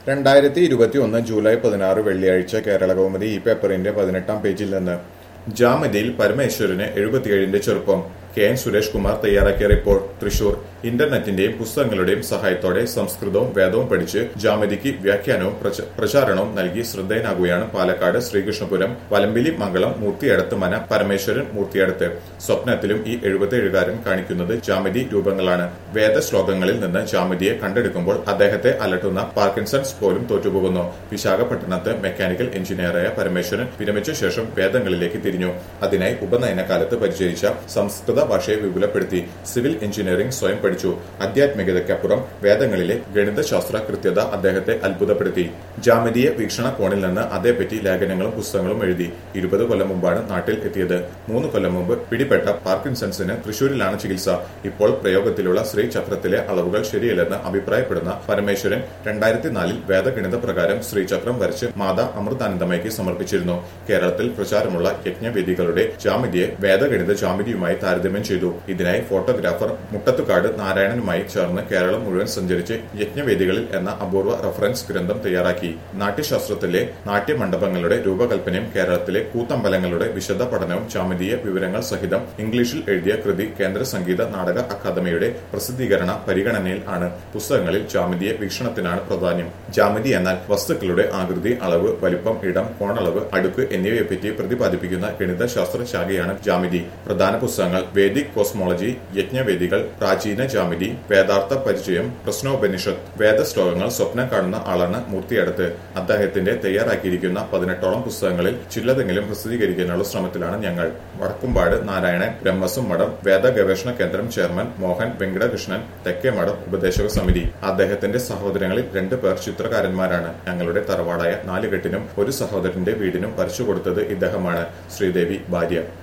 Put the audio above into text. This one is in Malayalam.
രണ്ടായിരത്തി ഇരുപത്തി ഒന്ന് ജൂലൈ പതിനാറ് വെള്ളിയാഴ്ച കേരള കൗമുദി ഈ പേപ്പറിന്റെ പതിനെട്ടാം പേജിൽ നിന്ന് ജാമതിയിൽ പരമേശ്വരന് എഴുപത്തിയേഴിന്റെ ചെറുപ്പം കെ എൻ സുരേഷ് കുമാർ തയ്യാറാക്കിയ റിപ്പോർട്ട് തൃശൂർ ഇന്റർനെറ്റിന്റെയും പുസ്തകങ്ങളുടെയും സഹായത്തോടെ സംസ്കൃതവും വേദവും പഠിച്ച് ജാമതിക്ക് വ്യാഖ്യാനവും പ്രച- പ്രചാരണവും നൽകി ശ്രദ്ധേയനാകുകയാണ് പാലക്കാട് ശ്രീകൃഷ്ണപുരം വലമ്പിലി മംഗളം മൂർത്തിയടത്ത് മന പരമേശ്വരൻ മൂർത്തിയടത്ത് സ്വപ്നത്തിലും ഈ എഴുപത്തിയേഴുകാരൻ കാണിക്കുന്നത് ജാമതി രൂപങ്ങളാണ് വേദശ്ലോകങ്ങളിൽ നിന്ന് ജാമതിയെ കണ്ടെടുക്കുമ്പോൾ അദ്ദേഹത്തെ അലട്ടുന്ന പാർക്കിൻസൺസ് പോലും തോറ്റുപോകുന്നു വിശാഖപട്ടണത്ത് മെക്കാനിക്കൽ എഞ്ചിനീയറായ പരമേശ്വരൻ വിരമിച്ച ശേഷം വേദങ്ങളിലേക്ക് തിരിഞ്ഞു അതിനായി ഉപനയനകാലത്ത് പരിചയിച്ച സംസ്കൃത ഭാഷയെ വിപുലപ്പെടുത്തി സിവിൽ എഞ്ചിനീയറിംഗ് സ്വയം പഠിച്ചു ആധ്യാത്മികതയ്ക്കപ്പുറം വേദങ്ങളിലെ ഗണിതശാസ്ത്ര കൃത്യത അദ്ദേഹത്തെ അത്ഭുതപ്പെടുത്തി ജാമതീയ വീക്ഷണകോണിൽ നിന്ന് അതേപ്പറ്റി ലേഖനങ്ങളും പുസ്തകങ്ങളും എഴുതി ഇരുപത് കൊല്ലം മുമ്പാണ് നാട്ടിൽ എത്തിയത് മൂന്ന് കൊല്ലം മുമ്പ് പിടിപെട്ട പാർക്കിൻസൺസിന് തൃശൂരിലാണ് ചികിത്സ ഇപ്പോൾ പ്രയോഗത്തിലുള്ള ശ്രീചക്രത്തിലെ അളവുകൾ ശരിയല്ലെന്ന് അഭിപ്രായപ്പെടുന്ന പരമേശ്വരൻ രണ്ടായിരത്തി നാലിൽ വേദഗണിത പ്രകാരം ശ്രീചക്രം വരച്ച് മാതാ അമൃതാനന്ദമയ്ക്ക് സമർപ്പിച്ചിരുന്നു കേരളത്തിൽ പ്രചാരമുള്ള യജ്ഞവേദികളുടെ ജാമിതിയെ വേദഗണിത ജാമിതിയുമായി താരതമ്യം ചെയ്തു ഇതിനായി ഫോട്ടോഗ്രാഫർ മുട്ടത്തുകാട് നാരായണനുമായി ചേർന്ന് കേരളം മുഴുവൻ സഞ്ചരിച്ച് യജ്ഞവേദികളിൽ എന്ന അപൂർവ റഫറൻസ് ഗ്രന്ഥം തയ്യാറാക്കി നാട്യശാസ്ത്രത്തിലെ നാട്യമണ്ഡപങ്ങളുടെ രൂപകൽപ്പനയും കേരളത്തിലെ കൂത്തമ്പലങ്ങളുടെ വിശദ പഠനവും ജാമിതീയ വിവരങ്ങൾ സഹിതം ഇംഗ്ലീഷിൽ എഴുതിയ കൃതി കേന്ദ്ര സംഗീത നാടക അക്കാദമിയുടെ പ്രസിദ്ധീകരണ പരിഗണനയിൽ ആണ് പുസ്തകങ്ങളിൽ ജാമിതീയ വീക്ഷണത്തിനാണ് പ്രാധാന്യം ജാമിതി എന്നാൽ വസ്തുക്കളുടെ ആകൃതി അളവ് വലിപ്പം ഇടം കോണളവ് അടുക്ക് എന്നിവയെപ്പറ്റി പ്രതിപാദിപ്പിക്കുന്ന ഗണിതശാസ്ത്ര ശാഖയാണ് ജാമിതി പ്രധാന പുസ്തകങ്ങൾ വേദിക് കോസ്മോളജി യജ്ഞവേദികൾ പ്രാചീന ജാമിതി വേദാർത്ഥ പരിചയം പ്രശ്നോപനിഷത്ത് വേദശ്ലോകങ്ങൾ സ്വപ്നം കാണുന്ന ആളാണ് മൂർത്തിയടുത്ത് അദ്ദേഹത്തിന്റെ തയ്യാറാക്കിയിരിക്കുന്ന പതിനെട്ടോളം പുസ്തകങ്ങളിൽ ചില്ലതെങ്കിലും പ്രസിദ്ധീകരിക്കാനുള്ള ശ്രമത്തിലാണ് ഞങ്ങൾ വടക്കുംപാട് നാരായണൻ ബ്രഹ്മസും മഠം വേദ ഗവേഷണ കേന്ദ്രം ചെയർമാൻ മോഹൻ വെങ്കടകൃഷ്ണൻ തെക്കേ മഠം ഉപദേശക സമിതി അദ്ദേഹത്തിന്റെ സഹോദരങ്ങളിൽ രണ്ടു പേർ ചിത്രകാരന്മാരാണ് ഞങ്ങളുടെ തറവാടായ നാലുകെട്ടിനും ഒരു സഹോദരന്റെ വീടിനും വരച്ചു കൊടുത്തത് ഇദ്ദേഹമാണ് ശ്രീദേവി ഭാര്യ